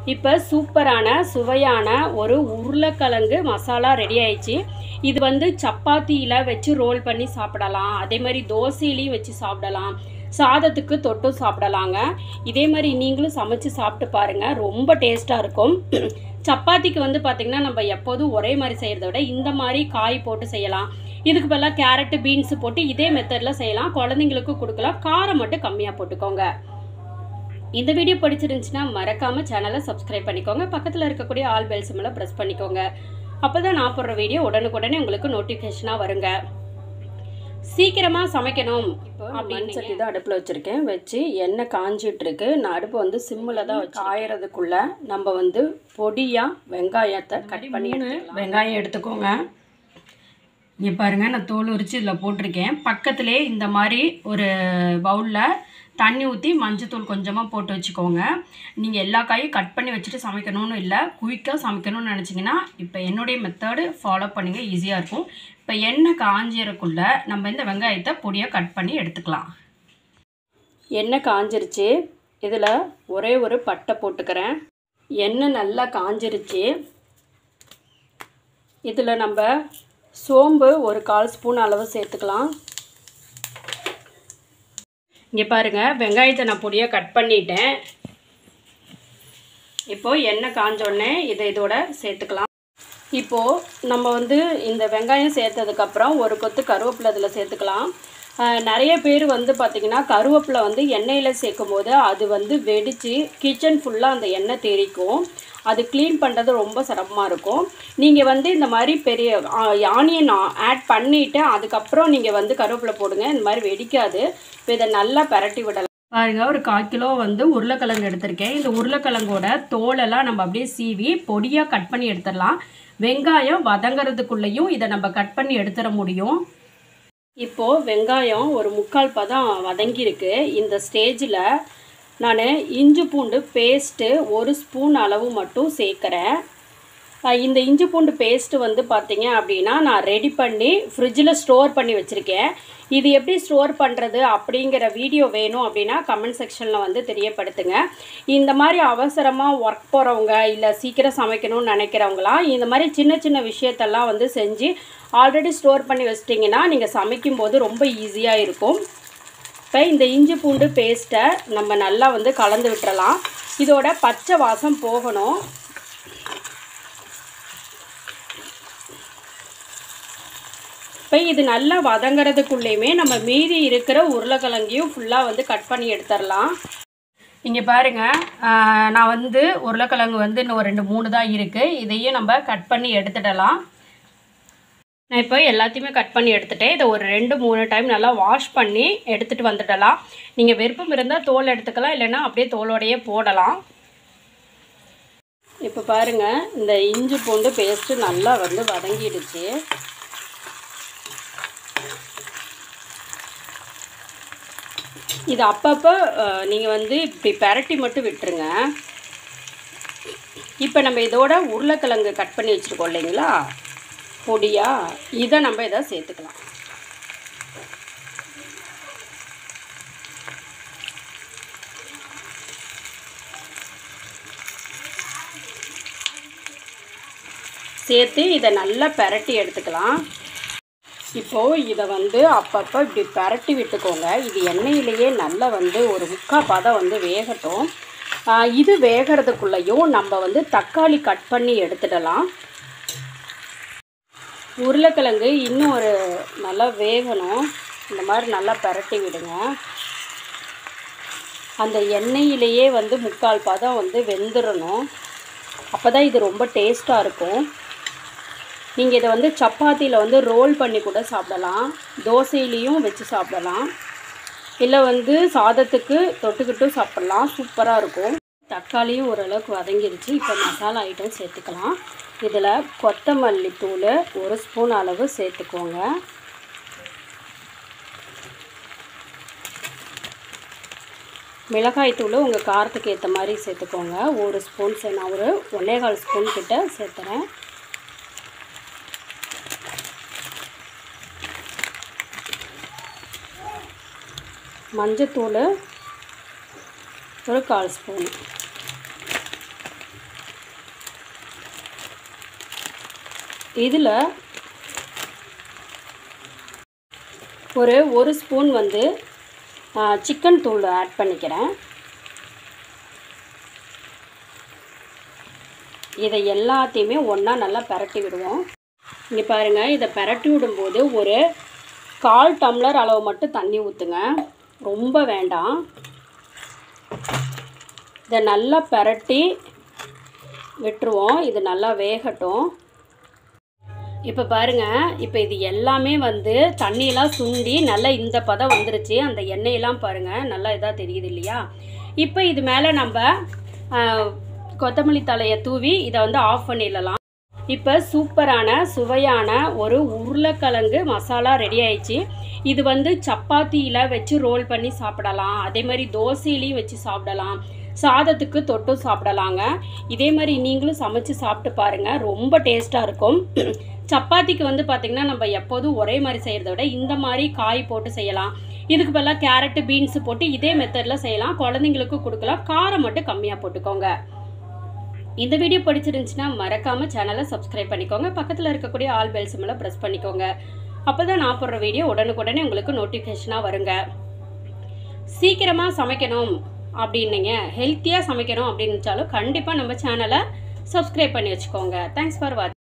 இப்போ சூப்பரான சுவையான ஒரு உருளைக்கிழங்கு மசாலா ரெடி ஆயிடுச்சு இது வந்து சப்பாத்தியில் வச்சு ரோல் பண்ணி சாப்பிடலாம் அதே மாதிரி தோசையிலையும் வச்சு சாப்பிடலாம் சாதத்துக்கு தொட்டும் சாப்பிடலாங்க இதே மாதிரி நீங்களும் சமைச்சு சாப்பிட்டு பாருங்கள் ரொம்ப டேஸ்ட்டாக இருக்கும் சப்பாத்திக்கு வந்து பார்த்திங்கன்னா நம்ம எப்போதும் ஒரே மாதிரி செய்கிறத விட இந்த மாதிரி காய் போட்டு செய்யலாம் இதுக்கு பதிலாக கேரட்டு பீன்ஸு போட்டு இதே மெத்தடில் செய்யலாம் குழந்தைங்களுக்கு கொடுக்கலாம் காரம் மட்டும் கம்மியாக போட்டுக்கோங்க இந்த வீடியோ பிடிச்சிருந்துச்சுன்னா மறக்காம சேனலை சப்ஸ்கிரைப் பண்ணிக்கோங்க பக்கத்தில் இருக்கக்கூடிய ஆல் பெல் சிம்மில் ப்ரெஸ் பண்ணிக்கோங்க அப்போ தான் நான் போடுற வீடியோ உடனுக்குடனே உங்களுக்கு நோட்டிஃபிகேஷனாக வருங்க சீக்கிரமாக சமைக்கணும் இப்போ மண் சட்டி தான் அடுப்பில் வச்சுருக்கேன் வச்சு எண்ணெய் காஞ்சிட்டு இருக்கு நான் அடுப்பு வந்து சிம்மில் தான் வச்சு காயறதுக்குள்ள நம்ம வந்து பொடியாக வெங்காயத்தை கட் பண்ணி எடுத்துக்கலாம். வெங்காயம் எடுத்துக்கோங்க இங்கே பாருங்கள் நான் தோல் உரித்து இதில் போட்டிருக்கேன் பக்கத்துலேயே இந்த மாதிரி ஒரு பவுலில் தண்ணி ஊற்றி மஞ்சத்தூள் கொஞ்சமாக போட்டு வச்சுக்கோங்க நீங்கள் எல்லா காயும் கட் பண்ணி வச்சுட்டு சமைக்கணும்னு இல்லை குயிக்காக சமைக்கணும்னு நினச்சிங்கன்னா இப்போ என்னுடைய மெத்தடு ஃபாலோ பண்ணுங்க ஈஸியாக இருக்கும் இப்போ எண்ணெய் காஞ்சிறக்குள்ள நம்ம இந்த வெங்காயத்தை பொடியாக கட் பண்ணி எடுத்துக்கலாம் எண்ணெய் காஞ்சிருச்சு இதில் ஒரே ஒரு பட்டை போட்டுக்கிறேன் எண்ணெய் நல்லா காஞ்சிருச்சு இதில் நம்ம சோம்பு ஒரு கால் ஸ்பூன் அளவு சேர்த்துக்கலாம் இங்கே பாருங்கள் வெங்காயத்தை நான் பொடியாக கட் பண்ணிட்டேன் இப்போது எண்ணெய் காஞ்சோடனே இதை இதோட சேர்த்துக்கலாம் இப்போது நம்ம வந்து இந்த வெங்காயம் சேர்த்ததுக்கப்புறம் ஒரு கொத்து கருவேப்பிலை இதில் சேர்த்துக்கலாம் ஆஹ் நிறைய பேர் வந்து பார்த்திங்கன்னா கருவேப்பிலை வந்து எண்ணெயில் சேர்க்கும் போது அது வந்து வெடித்து கிச்சன் ஃபுல்லாக அந்த எண்ணெய் தெரிக்கும் அது க்ளீன் பண்ணுறது ரொம்ப சிரமமாக இருக்கும் நீங்கள் வந்து இந்த மாதிரி பெரிய ஆனியன் ஆட் பண்ணிவிட்டு அதுக்கப்புறம் நீங்கள் வந்து கருவேப்பிலை போடுங்க இந்த மாதிரி வெடிக்காது இப்போ இதை நல்லா பரட்டி விடலாம் பாருங்க ஒரு கால் கிலோ வந்து உருளைக்கிழங்கு எடுத்திருக்கேன் இந்த உருளைக்கிழங்கோட தோலெல்லாம் நம்ம அப்படியே சீவி பொடியாக கட் பண்ணி எடுத்துடலாம் வெங்காயம் வதங்கிறதுக்குள்ளேயும் இதை நம்ம கட் பண்ணி எடுத்துட முடியும் இப்போது வெங்காயம் ஒரு முக்கால் பதம் வதங்கியிருக்கு இந்த ஸ்டேஜில் நான் இஞ்சி பூண்டு பேஸ்ட்டு ஒரு ஸ்பூன் அளவு மட்டும் சேர்க்குறேன் அஹ் இந்த இஞ்சி பூண்டு பேஸ்ட்டு வந்து பார்த்தீங்க அப்படின்னா நான் ரெடி பண்ணி ஃப்ரிட்ஜில் ஸ்டோர் பண்ணி வச்சுருக்கேன் இது எப்படி ஸ்டோர் பண்ணுறது அப்படிங்கிற வீடியோ வேணும் அப்படின்னா கமெண்ட் செக்ஷனில் வந்து தெரியப்படுத்துங்க இந்த மாதிரி அவசரமாக ஒர்க் போகிறவங்க இல்லை சீக்கிரம் சமைக்கணும்னு நினைக்கிறவங்களாம் இந்த மாதிரி சின்ன சின்ன விஷயத்தெல்லாம் வந்து செஞ்சு ஆல்ரெடி ஸ்டோர் பண்ணி வச்சிட்டிங்கன்னா நீங்கள் சமைக்கும்போது ரொம்ப ஈஸியாக இருக்கும் இப்போ இந்த இஞ்சி பூண்டு பேஸ்ட்டை நம்ம நல்லா வந்து கலந்து விட்டுறலாம் இதோட பச்சை வாசம் போகணும் இப்போ இது நல்லா வதங்கிறதுக்குள்ளேயுமே நம்ம மீதி இருக்கிற உருளைக்கிழங்கையும் ஃபுல்லாக வந்து கட் பண்ணி எடுத்துடலாம் இங்கே பாருங்கள் நான் வந்து உருளைக்கிழங்கு வந்து இன்னும் ஒரு ரெண்டு மூணு தான் இருக்குது இதையும் நம்ம கட் பண்ணி எடுத்துடலாம் நான் இப்போ எல்லாத்தையுமே கட் பண்ணி எடுத்துட்டேன் இதை ஒரு ரெண்டு மூணு டைம் நல்லா வாஷ் பண்ணி எடுத்துகிட்டு வந்துடலாம் நீங்கள் விருப்பம் இருந்தால் தோல் எடுத்துக்கலாம் இல்லைன்னா அப்படியே தோலோடையே போடலாம் இப்போ பாருங்கள் இந்த இஞ்சி பூண்டு பேஸ்ட்டு நல்லா வந்து வதங்கிடுச்சு இது அப்பப்போ நீங்கள் வந்து இப்படி பெரட்டி மட்டும் விட்டுருங்க இப்போ நம்ம இதோட உருளைக்கிழங்கு கட் பண்ணி வச்சுருக்கோம் இல்லைங்களா பொடியா இதை நம்ம இதை சேர்த்துக்கலாம் சேர்த்து இதை நல்லா பெரட்டி எடுத்துக்கலாம் இப்போது இதை வந்து அப்பப்போ இப்படி பரட்டி விட்டுக்கோங்க இது எண்ணெயிலேயே நல்லா வந்து ஒரு முக்கால் பதம் வந்து வேகட்டும் ஆஹ் இது வேகிறதுக்குள்ளேயும் நம்ம வந்து தக்காளி கட் பண்ணி எடுத்துடலாம் உருளைக்கிழங்கு இன்னும் ஒரு நல்லா வேகணும் இந்த மாதிரி நல்லா பரட்டி விடுங்க அந்த எண்ணெயிலேயே வந்து முக்கால் பதம் வந்து வெந்துடணும் அப்போ தான் இது ரொம்ப டேஸ்ட்டாக இருக்கும் நீங்கள் இதை வந்து சப்பாத்தியில் வந்து ரோல் பண்ணி கூட சாப்பிடலாம் தோசையிலையும் வச்சு சாப்பிடலாம் இல்லை வந்து சாதத்துக்கு தொட்டுக்கிட்டும் சாப்பிடலாம் சூப்பராக இருக்கும் தக்காளியும் ஓரளவுக்கு வதங்கிருச்சு இப்போ மசாலா ஐட்டம் சேர்த்துக்கலாம் இதில் கொத்தமல்லி தூள் ஒரு ஸ்பூன் அளவு சேர்த்துக்கோங்க மிளகாய் தூள் உங்கள் காரத்துக்கு ஏற்ற மாதிரி சேர்த்துக்கோங்க ஒரு ஸ்பூன் சே நான் ஒரு ஒன்னேகால் ஸ்பூன் கிட்ட சேர்த்துறேன் மஞ்சத்தூள் ஒரு கால் ஸ்பூன் இதில் ஒரு ஒரு ஸ்பூன் வந்து சிக்கன் தூள் ஆட் பண்ணிக்கிறேன் இதை எல்லாத்தையுமே ஒன்றா நல்லா பரட்டி விடுவோம் இங்கே பாருங்கள் இதை பரட்டி விடும்போது ஒரு கால் டம்ளர் அளவு மட்டும் தண்ணி ஊற்றுங்க ரொம்ப வேண்டாம் இதை நல்லா பரட்டி விட்டுருவோம் இது நல்லா வேகட்டும் இப்போ பாருங்கள் இப்போ இது எல்லாமே வந்து தண்ணியெல்லாம் சுண்டி நல்லா இந்த பதம் வந்துருச்சு அந்த எண்ணெயெல்லாம் பாருங்கள் நல்லா இதாக தெரியுது இல்லையா இப்போ இது மேலே நம்ம கொத்தமல்லி தலையை தூவி இதை வந்து ஆஃப் பண்ணிடலாம் இப்போ சூப்பரான சுவையான ஒரு உருளைக்கிழங்கு மசாலா ரெடி ஆயிடுச்சு இது வந்து சப்பாத்தியில் வச்சு ரோல் பண்ணி சாப்பிடலாம் அதே மாதிரி தோசையிலையும் வச்சு சாப்பிடலாம் சாதத்துக்கு தொட்டும் சாப்பிடலாங்க இதே மாதிரி நீங்களும் சமைச்சு சாப்பிட்டு பாருங்கள் ரொம்ப டேஸ்ட்டாக இருக்கும் சப்பாத்திக்கு வந்து பார்த்திங்கன்னா நம்ம எப்போதும் ஒரே மாதிரி செய்கிறத விட இந்த மாதிரி காய் போட்டு செய்யலாம் இதுக்கு பதிலாக கேரட்டு பீன்ஸு போட்டு இதே மெத்தடில் செய்யலாம் குழந்தைங்களுக்கு கொடுக்கலாம் காரம் மட்டும் கம்மியாக போட்டுக்கோங்க இந்த வீடியோ பிடிச்சிருந்துச்சுன்னா மறக்காமல் சேனலை சப்ஸ்கிரைப் பண்ணிக்கோங்க பக்கத்தில் இருக்கக்கூடிய ஆல் பெல் சிம்மில் ப்ரெஸ் பண்ணிக்கோங்க அப்போ தான் நான் போடுற வீடியோ உடனுக்குடனே உங்களுக்கு நோட்டிஃபிகேஷனாக வருங்க சீக்கிரமாக சமைக்கணும் அப்படின்னீங்க ஹெல்த்தியாக சமைக்கணும் அப்படின்னு நினச்சாலும் கண்டிப்பாக நம்ம சேனலை சப்ஸ்கிரைப் பண்ணி வச்சுக்கோங்க தேங்க்ஸ் ஃபார் வாட்சிங்